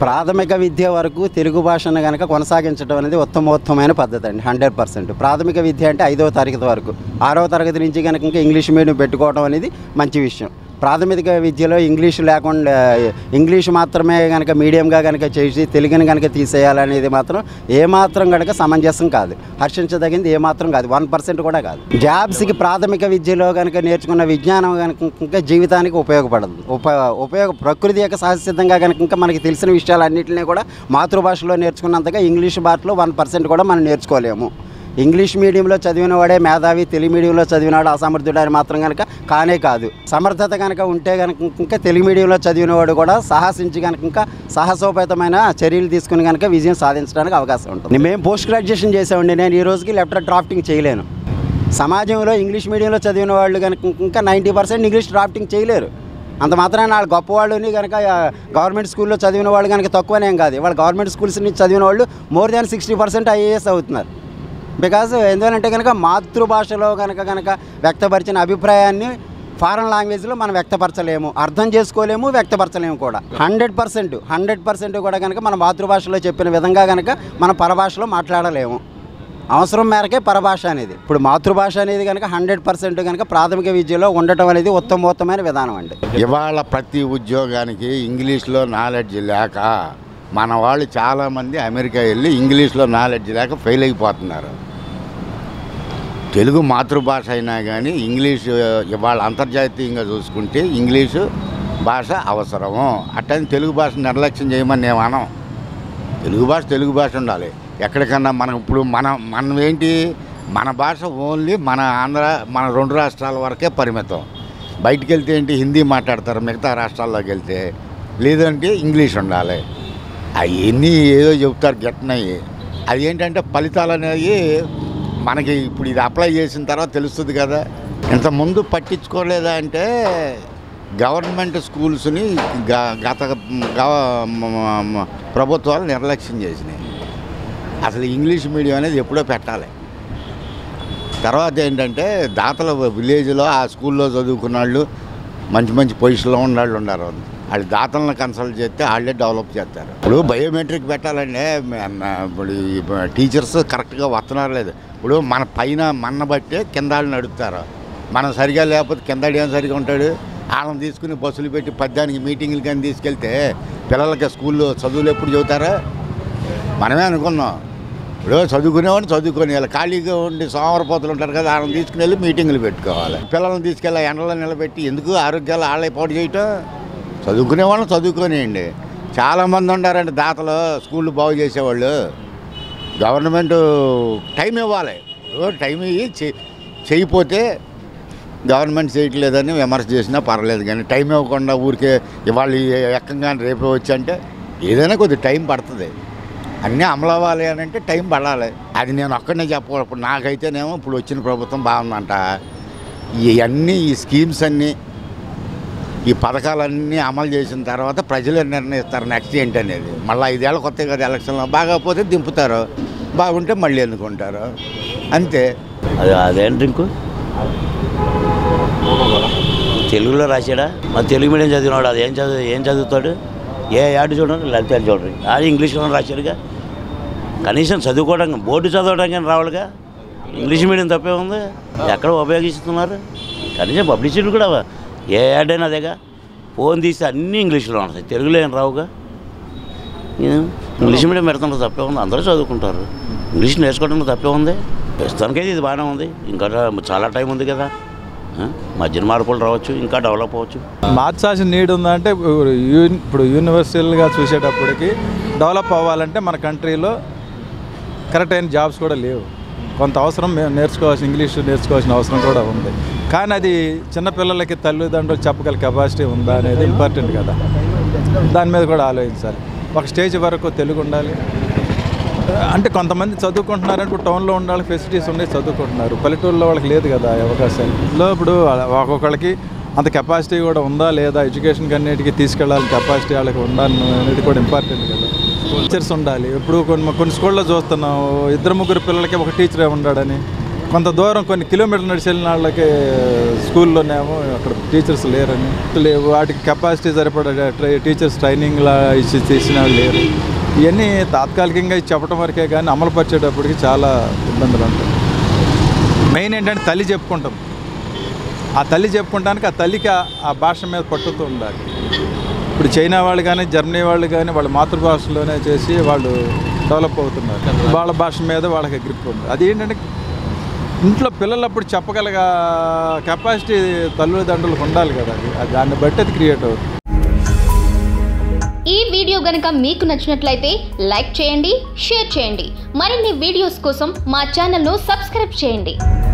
ప్రాథమిక విద్య వరకు తెలుగు భాషను కనుక కొనసాగించడం అనేది ఉత్తమోత్తమైన పద్ధతి అండి హండ్రెడ్ పర్సెంట్ ప్రాథమిక విద్య అంటే ఐదవ తరగతి వరకు ఆరవ తరగతి నుంచి కనుక ఇంకా ఇంగ్లీష్ మీడియం పెట్టుకోవడం అనేది మంచి విషయం ప్రాథమిక విద్యలో ఇంగ్లీష్ లేకుండా ఇంగ్లీష్ మాత్రమే కనుక మీడియంగా కనుక చేసి తెలుగుని కనుక తీసేయాలనేది మాత్రం ఏమాత్రం కనుక సమంజసం కాదు హర్షించదగింది ఏమాత్రం కాదు వన్ పర్సెంట్ కూడా కాదు జాబ్స్కి ప్రాథమిక విద్యలో కనుక నేర్చుకున్న విజ్ఞానం కనుక ఇంకా జీవితానికి ఉపయోగపడదు ఉప ఉపయోగ ప్రకృతి యొక్క సహజసిద్ధంగా కనుక ఇంకా మనకి తెలిసిన విషయాలన్నింటినీ కూడా మాతృభాషలో నేర్చుకున్నంతగా ఇంగ్లీష్ భాషలో వన్ పర్సెంట్ కూడా మనం నేర్చుకోలేము ఇంగ్లీష్ మీడియంలో చదివిన వాడే మేధావి తెలుగు మీడియంలో చదివినాడు అసమర్థుడు అని మాత్రం కనుక కానే కాదు సమర్థత కనుక ఉంటే కనుక ఇంకా తెలుగు మీడియంలో చదివినవాడు కూడా సాహసించి కనుక ఇంకా సాహసోపేతమైన చర్యలు తీసుకుని కనుక విజయం సాధించడానికి అవకాశం ఉంటుంది మేము పోస్ట్ గ్రాడ్యుయేషన్ చేసామండి నేను ఈ రోజుకి లెఫ్టర్ డ్రాఫ్టింగ్ చేయలేను సమాజంలో ఇంగ్లీష్ మీడియంలో చదివిన వాళ్ళు కనుక ఇంకా నైంటీ పర్సెంట్ ఇంగ్లీష్ డ్రాఫ్టింగ్ చేయలేరు అంత మాత్రాన వాళ్ళు గొప్పవాళ్ళని కనుక గవర్నమెంట్ స్కూల్లో చదివిన వాళ్ళు కనుక తక్కువనేం కాదు వాళ్ళు గవర్నమెంట్ స్కూల్స్ నుంచి చదివిన వాళ్ళు more than sixty percent IAS అవుతున్నారు బికాజ్ ఎందుకంటే కనుక మాతృభాషలో కనుక కనుక వ్యక్తపరిచిన అభిప్రాయాన్ని ఫారెన్ లాంగ్వేజ్లో మనం వ్యక్తపరచలేము అర్థం చేసుకోలేము వ్యక్తపరచలేము కూడా హండ్రెడ్ పర్సెంట్ హండ్రెడ్ పర్సెంట్ కూడా కనుక మన మాతృభాషలో చెప్పిన విధంగా కనుక మన పరభాషలో మాట్లాడలేము అవసరం మేరకే పరభాష అనేది ఇప్పుడు మాతృభాష అనేది కనుక హండ్రెడ్ పర్సెంట్ కనుక ప్రాథమిక విద్యలో ఉండటం అనేది ఉత్తమోత్తమైన విధానం అండి ఇవాళ ప్రతి ఉద్యోగానికి ఇంగ్లీష్లో నాలెడ్జ్ లేక మన వాళ్ళు చాలామంది అమెరికా వెళ్ళి ఇంగ్లీష్లో నాలెడ్జ్ లేక ఫెయిల్ అయిపోతున్నారు తెలుగు మాతృభాష అయినా కానీ ఇంగ్లీష్ ఇవాళ అంతర్జాతీయంగా చూసుకుంటే ఇంగ్లీషు భాష అవసరము అట్టని తెలుగు భాష నిర్లక్ష్యం చేయమని నేను అనం తెలుగు భాష తెలుగు భాష ఉండాలి ఎక్కడికన్నా మనం ఇప్పుడు మన మనం ఏంటి మన భాష ఓన్లీ మన ఆంధ్ర మన రెండు రాష్ట్రాల వరకే పరిమితం బయటికి వెళ్తే ఏంటి హిందీ మాట్లాడతారు మిగతా రాష్ట్రాల్లోకి వెళ్తే లేదంటే ఇంగ్లీష్ ఉండాలి అవన్నీ ఏదో చెప్తారు గెట్నవి అది ఏంటంటే ఫలితాలు అనేవి మనకి ఇప్పుడు ఇది అప్లై చేసిన తర్వాత తెలుస్తుంది కదా ఇంతకుముందు పట్టించుకోలేదా అంటే గవర్నమెంట్ స్కూల్స్ని గ- గత గవ- మ- మ- మ- ప్రభుత్వాలు నిర్లక్ష్యం చేసినాయి అసలు ఇంగ్లీష్ మీడియం అనేది ఎప్పుడో పెట్టాలి తర్వాత ఏంటంటే దాతల విలేజ్లో ఆ స్కూల్లో చదువుకున్న వాళ్ళు మంచి మంచి పొజిషన్లో ఉన్న వాళ్ళు ఉన్నారు వాళ్ళు దాతలను కన్సల్ట్ చేస్తే వాళ్ళే డెవలప్ చేస్తారు ఇప్పుడు బయోమెట్రిక్ పెట్టాలంటే మన- ఇప్పుడు ఈ టీచర్స్ కరెక్ట్గా వస్తున్నారు లేదు ఇప్పుడు మన పైన మన బట్టే కింద వాళ్ళని అడుగుతారు మనం సరిగా లేకపోతే కింద ఏం సరిగా ఉంటాడు వాళ్ళని తీసుకుని బస్సులు పెట్టి పద్యానికి మీటింగ్లు కానీ తీసుకెళ్తే పిల్లలకి స్కూల్లో చదువులు ఎప్పుడు చదువుతారా మనమే అనుకున్నాం ఇప్పుడు చదువుకునేవాడిని చదువుకొని వెళ్ళి ఖాళీగా ఉండి సోమరపోతులు ఉంటారు కదా వాళ్ళని తీసుకుని వెళ్ళి మీటింగులు పెట్టుకోవాలి పిల్లల్ని తీసుకెళ్ళి ఎండలో నిలబెట్టి ఎందుకు ఆరోగ్యాలు వాళ్ళే పాటు చేయటం చదువుకునే వాళ్ళని చదువుకోనియండి చాలామంది ఉన్నారండి దాతలు స్కూళ్ళు బాగు చేసేవాళ్ళు గవర్నమెంట్ టైం ఇవ్వాలి ఓ టైం ఇవ్వి చే- చేయకపోతే గవర్నమెంట్ చేయట్లేదని విమర్శ చేసినా పర్లేదు కానీ టైం ఇవ్వకుండా ఊరికే ఇవాళ ఎక్కంగానే రేపే వచ్చి అంటే ఏదైనా కొద్ది టైం పడుతుంది అన్నీ అమలు అవ్వాలి అని అంటే టైం పడాలి అది నేను ఒక్కడనే చెప్పకూడదు ఇప్పుడు నాకైతేనేమో ఇప్పుడు వచ్చిన ప్రభుత్వం బాగుందంట ఇవన్నీ ఈ స్కీమ్స్ అన్నీ ఈ పథకాలన్నీ అమలు చేసిన తర్వాత ప్రజలే నిర్ణయిస్తారు నెక్స్ట్ ఏంటి అనేది మళ్ళీ ఐదేళ్ళ కొత్త కదా ఎలక్షన్లో బాగాపోతే దింపుతారు బాగుంటే మళ్ళీ ఎన్నుకుంటారు అంతే అది అదేం డ్రింకు తెలుగులో రాశాడా మరి తెలుగు మీడియం చదివినాడు అది ఏం చదువు ఏం చదువుతాడు ఏ యాడ్ చూడండి లేకపోతే అది చూడండి అది ఇంగ్లీష్లో రాశాడుగా కనీసం చదువుకోవడం బోర్డు చదవడం కానీ రావాలిగా ఇంగ్లీష్ మీడియం తప్పే ఉంది ఎక్కడ ఉపయోగిస్తున్నారు కనీసం పబ్లిసిటీ కూడా ఏ యాడ్ అయినా అదేగా ఫోన్ తీస్తే అన్నీ ఇంగ్లీష్లో ఉంటాయి తెలుగులో ఏం రావుగా ఏం? ఇంగ్లీష్ మీడియం పెడుతుంటే తప్పే ఉంది అందరూ చదువుకుంటారు ఇంగ్లీష్ నేర్చుకోవడంలో తప్పే ఉంది ప్రస్తుతానికైతే ఇది బాగానే ఉంది ఇంకా చాలా టైం ఉంది కదా ఆ? మధ్యన మార్పులు రావచ్చు ఇంకా డెవలప్ అవ్వచ్చు మార్చాల్సిన నీడ్ ఉందంటే ఇప్పుడు యూన్- ఇప్పుడు యూనివర్సల్గా చూసేటప్పటికి డెవలప్ అవ్వాలంటే మన కంట్రీలో కరెక్ట్ అయిన జాబ్స్ కూడా లేవు కొంత అవసరం మేము నేర్చుకోవాల్సిన ఇంగ్లీష్ నేర్చుకోవాల్సిన అవసరం కూడా ఉంది కానీ అది చిన్నపిల్లలకి తల్లిదండ్రులు చెప్పగల కెపాసిటీ ఉందా అనేది ఇంపార్టెంట్ కదా దాని మీద కూడా ఆలోచించాలి ఒక స్టేజ్ వరకు తెలుగు ఉండాలి అంటే కొంతమంది చదువుకుంటున్నారంటే ఇప్పుడు టౌన్లో ఉన్న వాళ్ళకి ఫెసిలిటీస్ ఉన్నాయి చదువుకుంటున్నారు పల్లెటూరులో వాళ్ళకి లేదు కదా ఈ అవకాశాలు లో ఇప్పుడు ఒక్కొక్కళ్ళకి అంత కెపాసిటీ కూడా ఉందా లేదా ఎడ్యుకేషన్ అన్నిటికీ తీసుకెళ్ళాలి కెపాసిటీ వాళ్ళకి ఉందా అనేది కూడా ఇంపార్టెంట్ కదా టీచర్స్ ఉండాలి ఇప్పుడు కొన్ని కొన్ని స్కూల్లో చూస్తున్నాం ఇద్దరు ముగ్గురు పిల్లలకి ఒక టీచరే ఉన్నాడని కొంత దూరం కొన్ని కిలోమీటర్లు నడిచి వెళ్ళిన వాళ్ళకి స్కూల్లోనేమో అక్కడ టీచర్స్ లేరని లేవు వాటికి కెపాసిటీ సరిపడా ట్రై- టీచర్స్ ట్రైనింగ్లా ఇచ్చి చేసిన వాళ్ళు లేరు ఇవన్నీ తాత్కాలికంగా ఇచ్చి చెప్పడం వరకే కానీ అమలు పరిచేటప్పటికి చాలా ఇబ్బందులు ఉంటాయి మెయిన్ ఏంటంటే తల్లి చెప్పుకుంటాం ఆ తల్లి చెప్పుకుంటానికి ఆ తల్లికి ఆ- ఆ భాష మీద పట్టుతూ ఉండాలి ఇప్పుడు చైనా వాళ్ళు కానీ జర్మనీ వాళ్ళు కానీ వాళ్ళ మాతృభాషలోనే చేసి వాళ్ళు డెవలప్ అవుతున్నారు వాళ్ళ భాష మీద వాళ్ళకి గ్రిప్ ఉంది అది ఏంటంటే ఇంట్లో పిల్లలు అప్పుడు చెప్పగలగా కెపాసిటీ తల్లిదండ్రులకు ఉండాలి కదా అది అది దాన్ని బట్టి అది క్రియేట్ అవుతుంది ఈ వీడియో గనక మీకు నచ్చినట్లయితే లైక్ చేయండి షేర్ చేయండి మరిన్ని వీడియోస్ కోసం మా ఛానల్ను సబ్స్క్రైబ్ చేయండి